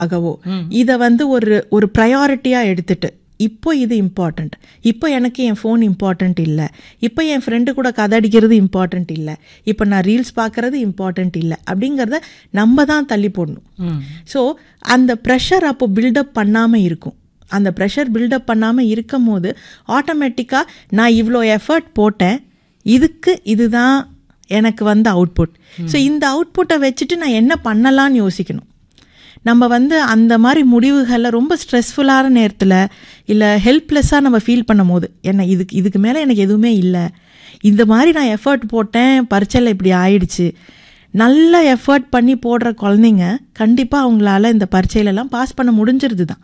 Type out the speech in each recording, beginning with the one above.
ஆகவோ இதை வந்து ஒரு ஒரு ப்ரையாரிட்டியாக எடுத்துட்டு இப்போ இது இம்பார்ட்டண்ட் இப்போ எனக்கு என் ஃபோன் இம்பார்ட்டண்ட் இல்லை இப்போ என் ஃப்ரெண்டு கூட கதை அடிக்கிறது இம்பார்ட்டண்ட் இல்லை இப்போ நான் ரீல்ஸ் பார்க்கறது இம்பார்ட்டண்ட் இல்லை அப்படிங்கிறத நம்ம தான் தள்ளி போடணும் ஸோ அந்த ப்ரெஷர் அப்போ பில்டப் பண்ணாமல் இருக்கும் அந்த ப்ரெஷர் பில்டப் பண்ணாமல் இருக்கும் போது ஆட்டோமேட்டிக்காக நான் இவ்வளோ எஃபர்ட் போட்டேன் இதுக்கு இதுதான் எனக்கு வந்த அவுட்புட் ஸோ இந்த அவுட்புட்டை வச்சுட்டு நான் என்ன பண்ணலான்னு யோசிக்கணும் நம்ம வந்து அந்த மாதிரி முடிவுகளில் ரொம்ப ஸ்ட்ரெஸ்ஃபுல்லான நேரத்தில் இல்லை ஹெல்ப்லெஸ்ஸாக நம்ம ஃபீல் பண்ணும் போது என்ன இதுக்கு இதுக்கு மேலே எனக்கு எதுவுமே இல்லை இந்த மாதிரி நான் எஃபர்ட் போட்டேன் பரீட்சையில் இப்படி ஆயிடுச்சு நல்ல எஃபர்ட் பண்ணி போடுற குழந்தைங்க கண்டிப்பாக அவங்களால இந்த பரீட்சையிலலாம் பாஸ் பண்ண முடிஞ்சிருது தான்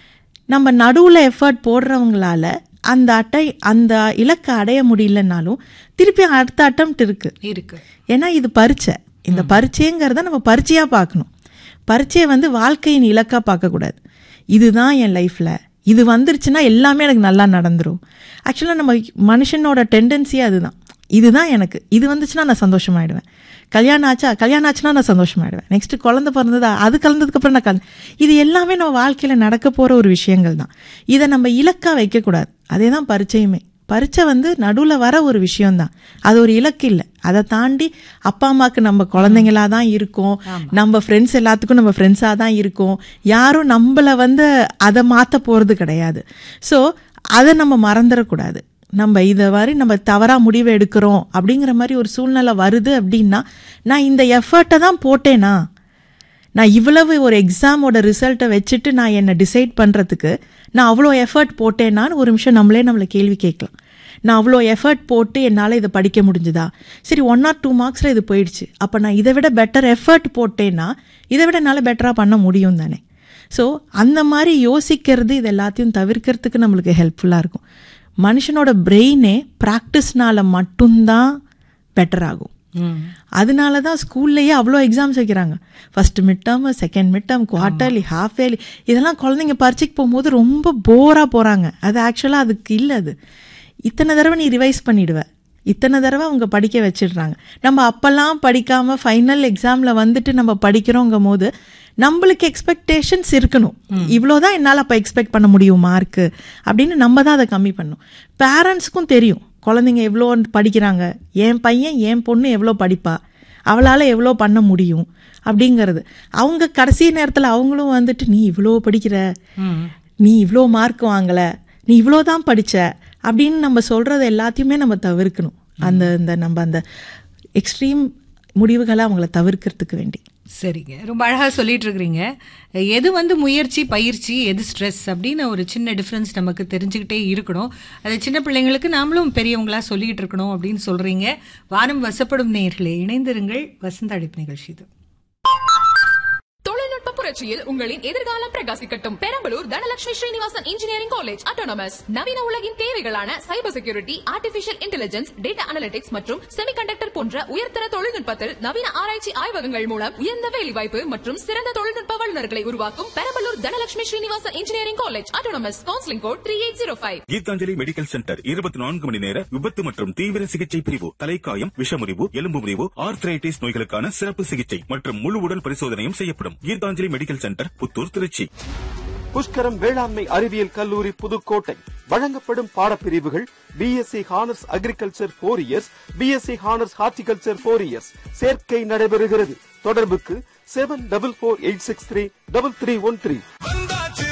நம்ம நடுவில் எஃபர்ட் போடுறவங்களால அந்த அட்டை அந்த இலக்கை அடைய முடியலனாலும் திருப்பி அடுத்த அட்டம் இருக்கு இருக்கு ஏன்னா இது பரீட்சை இந்த பரீட்சைங்கிறத நம்ம பரீட்சையாக பார்க்கணும் பரீட்சையை வந்து வாழ்க்கையின் இலக்காக பார்க்கக்கூடாது இதுதான் என் லைஃப்பில் இது வந்துருச்சுன்னா எல்லாமே எனக்கு நல்லா நடந்துரும் ஆக்சுவலாக நம்ம மனுஷனோட டெண்டன்சியே அதுதான் இதுதான் எனக்கு இது வந்துச்சுன்னா நான் சந்தோஷமாயிடுவேன் கல்யாணம் ஆச்சா கல்யாணம் ஆச்சுன்னா நான் சந்தோஷமாயிடுவேன் நெக்ஸ்ட் குழந்தை பிறந்ததா அது கலந்ததுக்கப்புறம் நான் கலந்து இது எல்லாமே நம்ம வாழ்க்கையில் நடக்க போகிற ஒரு விஷயங்கள் தான் இதை நம்ம இலக்காக வைக்கக்கூடாது அதே தான் பரீட்சையுமே பரீட்சை வந்து நடுவில் வர ஒரு விஷயம்தான் அது ஒரு இலக்கு இல்லை அதை தாண்டி அப்பா அம்மாவுக்கு நம்ம குழந்தைங்களா தான் இருக்கோம் நம்ம ஃப்ரெண்ட்ஸ் எல்லாத்துக்கும் நம்ம ஃப்ரெண்ட்ஸாக தான் இருக்கோம் யாரும் நம்மளை வந்து அதை மாற்ற போகிறது கிடையாது ஸோ அதை நம்ம மறந்துடக்கூடாது நம்ம இதை மாதிரி நம்ம தவறாக முடிவு எடுக்கிறோம் அப்படிங்கிற மாதிரி ஒரு சூழ்நிலை வருது அப்படின்னா நான் இந்த எஃபர்ட்டை தான் போட்டேனா நான் இவ்வளவு ஒரு எக்ஸாமோட ரிசல்ட்டை வச்சுட்டு நான் என்னை டிசைட் பண்ணுறதுக்கு நான் அவ்வளோ எஃபர்ட் போட்டேனான்னு ஒரு நிமிஷம் நம்மளே நம்மளை கேள்வி கேட்கலாம் நான் அவ்வளோ எஃபர்ட் போட்டு என்னால் இதை படிக்க முடிஞ்சுதா சரி ஒன் ஆர் டூ மார்க்ஸில் இது போயிடுச்சு அப்போ நான் இதை விட பெட்டர் எஃபர்ட் போட்டேன்னா இதை விட என்னால் பெட்டராக பண்ண முடியும் தானே ஸோ அந்த மாதிரி யோசிக்கிறது இது எல்லாத்தையும் தவிர்க்கிறதுக்கு நம்மளுக்கு ஹெல்ப்ஃபுல்லாக இருக்கும் மனுஷனோட பிரெயினே ப்ராக்டிஸ்னால மட்டும்தான் பெட்டர் ஆகும் அதனால தான் ஸ்கூல்லையே அவ்வளோ எக்ஸாம்ஸ் வைக்கிறாங்க first mid term second mid term quarterly half yearly இதெல்லாம் குழந்தைங்க பரீட்சைக்கு போகும்போது ரொம்ப போராக போகிறாங்க அது ஆக்சுவலாக அதுக்கு இல்லை அது இத்தனை தடவை நீ ரிவைஸ் பண்ணிடுவ இத்தனை தடவை அவங்க படிக்க வச்சிடுறாங்க நம்ம அப்பெல்லாம் படிக்காமல் ஃபைனல் எக்ஸாமில் வந்துட்டு நம்ம படிக்கிறோங்கும் போது நம்மளுக்கு எக்ஸ்பெக்டேஷன்ஸ் இருக்கணும் இவ்வளோதான் என்னால் அப்போ எக்ஸ்பெக்ட் பண்ண முடியும் மார்க்கு அப்படின்னு நம்ம தான் அதை கம்மி பண்ணணும் பேரண்ட்ஸ்க்கும் தெரியும் குழந்தைங்க எவ்வளோ படிக்கிறாங்க என் பையன் என் பொண்ணு எவ்வளோ படிப்பா அவளால் எவ்வளோ பண்ண முடியும் அப்படிங்கிறது அவங்க கடைசி நேரத்தில் அவங்களும் வந்துட்டு நீ இவ்வளோ படிக்கிற நீ இவ்வளோ மார்க் வாங்கல நீ இவ்வளோ தான் படித்த அப்படின்னு நம்ம சொல்கிறது எல்லாத்தையுமே நம்ம தவிர்க்கணும் அந்த இந்த நம்ம அந்த எக்ஸ்ட்ரீம் முடிவுகளை அவங்கள தவிர்க்கிறதுக்கு வேண்டி சரிங்க ரொம்ப அழகாக சொல்லிட்டு இருக்கிறீங்க எது வந்து முயற்சி பயிற்சி எது ஸ்ட்ரெஸ் அப்படின்னு ஒரு சின்ன டிஃப்ரென்ஸ் நமக்கு தெரிஞ்சுக்கிட்டே இருக்கணும் அது சின்ன பிள்ளைங்களுக்கு நாமளும் பெரியவங்களா சொல்லிக்கிட்டு இருக்கணும் அப்படின்னு சொல்றீங்க வானம் வசப்படும் நேர்களே இணைந்திருங்கள் வசந்த அழைப்பு நிகழ்ச்சி இது தொழில்நுட்ப புரட்சியில் உங்களின் எதிர்காலம் பிரகாசிக்கட்டும் Perambalur Dhanalakshmi Srinivasan engineering college autonomous நவீன உலகின் தேவைகளான cyber security artificial intelligence data analytics மற்றும் செமிகண்டக்டர் போன்ற உயர்தர தொழில்நுட்பத்தில் நவீன ஆராய்ச்சி ஆய்வகங்கள் மூலம் உயர்ந்த வேலைவாய்ப்பு மற்றும் சிறந்த தொழில்நுட்ப வல்லுநர்களை உருவாக்கும் Perambalur Dhanalakshmi Srinivasan engineering college autonomous counselling code three eight zero five Geethanjali medical centre இருபத்தி நான்கு மணி நேர விபத்து மற்றும் தீவிர சிகிச்சை பிரிவு தலைக்காயம் விஷமுறிவு எலும்பு முறிவு ஆர்த்ரைட்டிஸ் நோய்களுக்கான சிறப்பு சிகிச்சை மற்றும் முழு உடல் பரிசோதனையும் செய்யப்படும் கீதாஞ்சலி மெடிக்கல் சென்டர் புத்தூர் திருச்சி புஷ்கரம் வேளாண்மை அறிவியல் கல்லூரி புதுக்கோட்டை வழங்கப்படும் பாடப்பிரிவுகள் BSc honours agriculture four years BSc honours horticulture four years சேர்க்கை நடைபெறுகிறது தொடர்புக்கு seven double four eight six three double three one three